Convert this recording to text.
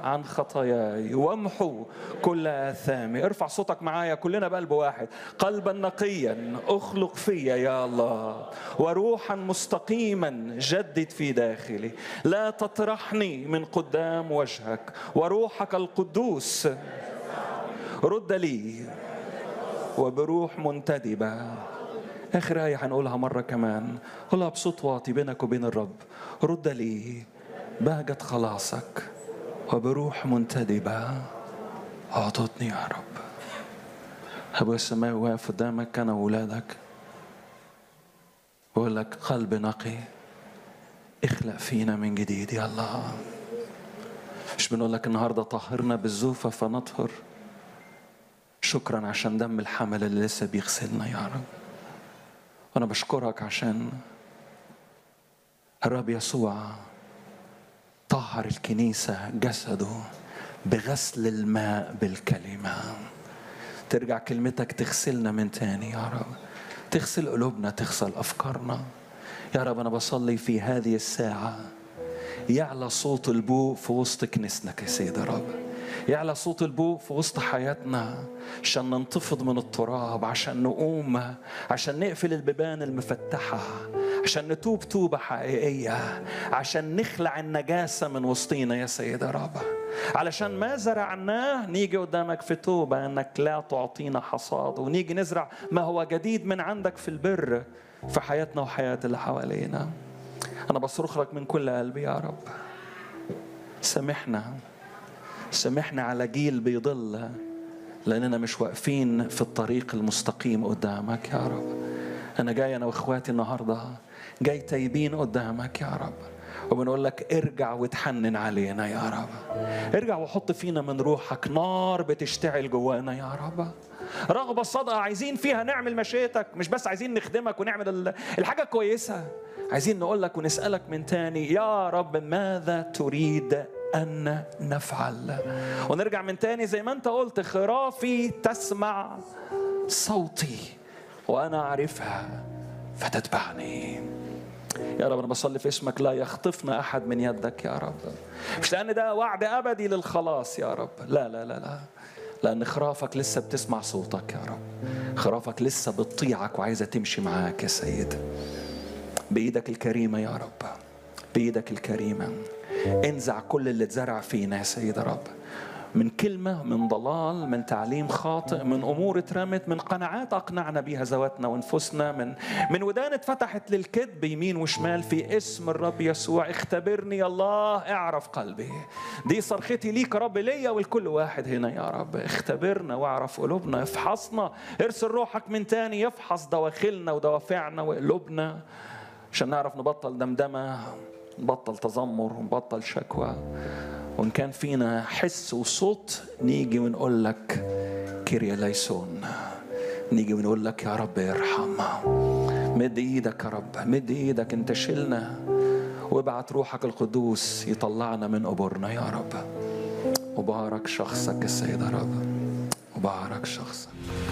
عن خطاياي وامحو كل آثامي ارفع صوتك معايا كلنا بقلب واحد قلبا نقيا اخلق فيا يا الله وروحا مستقيما جدد في داخلي لا تطرحني من قدام وجهك وروحك القدوس رد لي وبروح منتدبة آخر آية هنقولها مرة كمان قولها بصوت واطي بينك وبين الرب رد لي بهجة خلاصك وبروح منتدبة أعطتني يا رب أبويا السماوي واقف قدامك أنا وولادك بقول لك قلب نقي اخلق فينا من جديد يا الله مش بنقول لك النهارده طهرنا بالزوفة فنطهر شكرا عشان دم الحمل اللي لسه بيغسلنا يا رب وانا بشكرك عشان الرب يسوع طهر الكنيسة جسده بغسل الماء بالكلمة ترجع كلمتك تغسلنا من تاني يا رب تغسل قلوبنا تغسل أفكارنا يا رب أنا بصلي في هذه الساعة يعلى صوت البوق في وسط كنيستك يا سيد رب يعلى صوت البوق في وسط حياتنا عشان ننتفض من التراب عشان نقوم عشان نقفل البيبان المفتحة عشان نتوب توبة حقيقية عشان نخلع النجاسة من وسطينا يا سيد رب علشان ما زرعناه نيجي قدامك في توبة انك لا تعطينا حصاد ونيجي نزرع ما هو جديد من عندك في البر في حياتنا وحياة اللي حوالينا أنا بصرخ لك من كل قلبي يا رب سامحنا سامحنا على جيل بيضل لأننا مش واقفين في الطريق المستقيم قدامك يا رب أنا جاي أنا وإخواتي النهاردة جاي تايبين قدامك يا رب وبنقول لك ارجع وتحنن علينا يا رب ارجع وحط فينا من روحك نار بتشتعل جوانا يا رب رغبة صادقة عايزين فيها نعمل مشيتك مش بس عايزين نخدمك ونعمل الحاجة كويسة عايزين نقول لك ونسألك من تاني يا رب ماذا تريد أن نفعل ونرجع من تاني زي ما أنت قلت خرافي تسمع صوتي وأنا أعرفها فتتبعني يا رب أنا بصلي في اسمك لا يخطفنا أحد من يدك يا رب مش لأن ده وعد أبدي للخلاص يا رب لا لا لا لا لأن خرافك لسه بتسمع صوتك يا رب خرافك لسه بتطيعك وعايزة تمشي معاك يا سيد بإيدك الكريمة يا رب بإيدك الكريمة انزع كل اللي اتزرع فينا يا سيد رب من كلمة من ضلال من تعليم خاطئ من أمور اترمت من قناعات أقنعنا بها ذواتنا وأنفسنا من من ودان اتفتحت للكذب يمين وشمال في اسم الرب يسوع اختبرني يا الله اعرف قلبي دي صرختي ليك يا رب ليا ولكل واحد هنا يا رب اختبرنا واعرف قلوبنا افحصنا ارسل روحك من تاني يفحص دواخلنا ودوافعنا وقلوبنا عشان نعرف نبطل دمدمة نبطل تذمر ونبطل شكوى وإن كان فينا حس وصوت نيجي ونقول لك كيريا ليسون نيجي ونقول لك يا رب ارحم مد ايدك يا رب مد ايدك انت شلنا وابعت روحك القدوس يطلعنا من قبورنا يا رب وبارك شخصك السيد يا رب وبارك شخصك